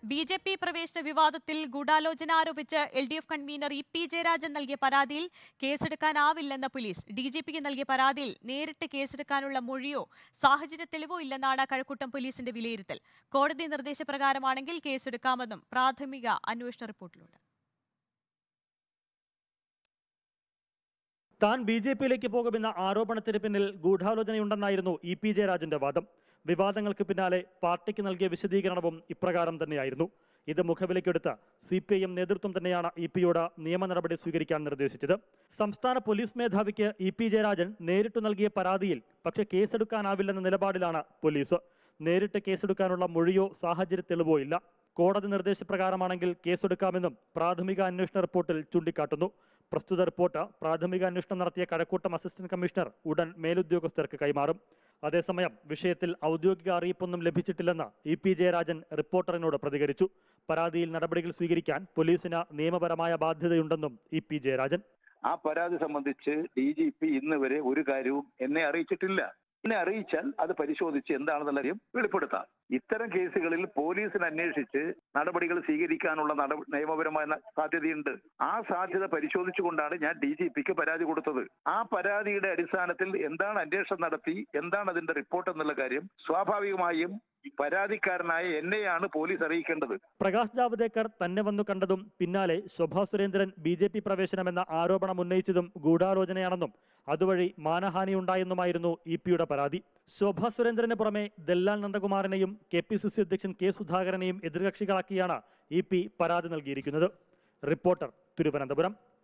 B J P പ്രവേശന വിവാദത്തിൽ ഗൂഢാലോചന ആരോപിച്ച് L D F convener E P Jayarajan നൽകിയ പരാതിയിൽ കേസെടുക്കാനാവില്ലെന്ന പോലീസ് ഡി ജി പിക്ക് നൽകിയ പരാതിയിൽ നേരിട്ട് കേസെടുക്കാനുള്ള മൊഴിയോ സാഹചര്യ തെളിവോ ഇല്ലെന്നാണ് കഴക്കൂട്ടം പോലീസിന്റെ വിലയിരുത്തൽ കോടതി നിർദ്ദേശപ്രകാരമാണെങ്കിൽ കേസെടുക്കാമെന്നും പ്രാഥമിക അന്വേഷണ റിപ്പോർട്ടിലുണ്ട് താൻ ബി ജെ പിയിലേക്ക് പോകുമെന്ന ആരോപണത്തിന് പിന്നിൽ ഗൂഢാലോചനയുണ്ടെന്നായിരുന്നു ഇ പി ജയരാജന്റെ വാദം വിവാദങ്ങൾക്ക് പിന്നാലെ പാർട്ടിക്ക് നൽകിയ വിശദീകരണവും ഇപ്രകാരം തന്നെയായിരുന്നു ഇത് മുഖവിലയ്ക്കെടുത്ത സി പി ഐ എം നേതൃത്വം തന്നെയാണ് ഇ പിയോട് നിയമ നടപടി സ്വീകരിക്കാൻ നിർദ്ദേശിച്ചത് സംസ്ഥാന പോലീസ് മേധാവിക്ക് ഇ പി ജയരാജൻ നേരിട്ട് നൽകിയ പരാതിയിൽ പക്ഷേ കേസെടുക്കാനാവില്ലെന്ന നിലപാടിലാണ് പോലീസ് നേരിട്ട് കേസെടുക്കാനുള്ള മൊഴിയോ സാഹചര്യ തെളിവോ ഇല്ല കോടതി നിർദ്ദേശപ്രകാരമാണെങ്കിൽ കേസെടുക്കാമെന്നും പ്രാഥമിക അന്വേഷണ റിപ്പോർട്ടിൽ ചൂണ്ടിക്കാട്ടുന്നു പ്രസ്തുത റിപ്പോർട്ട് പ്രാഥമിക അന്വേഷണം നടത്തിയ കഴക്കൂട്ടം അസിസ്റ്റന്റ് കമ്മീഷണർ ഉടൻ മേലുദ്യോഗസ്ഥർക്ക് കൈമാറും അതേസമയം വിഷയത്തിൽ ഔദ്യോഗിക അറിയിപ്പൊന്നും ലഭിച്ചിട്ടില്ലെന്ന് ഇ പി ജയരാജൻ റിപ്പോർട്ടറിനോട് പ്രതികരിച്ചു പരാതിയിൽ നടപടികൾ സ്വീകരിക്കാൻ പോലീസിന് നിയമപരമായ ബാധ്യതയുണ്ടെന്നും ഇ പി ജയരാജൻ ആ പരാതി സംബന്ധിച്ച് ഡി ജി പി ഇന്ന് വരെ ഒരു കാര്യവും എന്നെ അറിയിച്ചിട്ടില്ല എന്നെ അറിയിച്ചാൽ അത് പരിശോധിച്ച് എന്താണെന്നുള്ള കാര്യം വെളിപ്പെടുത്താം ഇത്തരം കേസുകളിൽ പോലീസിന് അന്വേഷിച്ച് നടപടികൾ സ്വീകരിക്കാനുള്ള നട നിയമപരമായ ന- സാധ്യതയുണ്ട് ആ സാധ്യത പരിശോധിച്ചുകൊണ്ടാണ് ഞാൻ ഡി ജി പിക്ക് പരാതി കൊടുത്തത് ആ പരാതിയുടെ അടിസ്ഥാനത്തിൽ എന്താണ് അന്വേഷണം നടത്തി എന്താണ് അതിന്റെ റിപ്പോർട്ട് എന്നുള്ള കാര്യം സ്വാഭാവികമായും പരാതിക്കാരനായ എന്നെയാണ് പോലീസ് അറിയിക്കേണ്ടത് പ്രകാശ് ജാവ്ദേക്കർ തന്നെ വന്നു കണ്ടതും പിന്നാലെ Shobha Surendran B J P പ്രവേശനമെന്ന ആരോപണം ഉന്നയിച്ചതും ഗൂഢാലോചനയാണെന്നും അതുവഴി മാനഹാനി ഉണ്ടായെന്നുമായിരുന്നു ഇ പിയുടെ പരാതി ശോഭാ സുരേന്ദ്രന് പുറമെ ദല്ലാൽ നന്ദകുമാറിനെയും കെ പി സി സി അധ്യക്ഷൻ കെ സുധാകരനെയും എതിർകക്ഷികളാക്കിയാണ് ഇ പി പരാതി നൽകിയിരിക്കുന്നത് റിപ്പോർട്ടർ തിരുവനന്തപുരം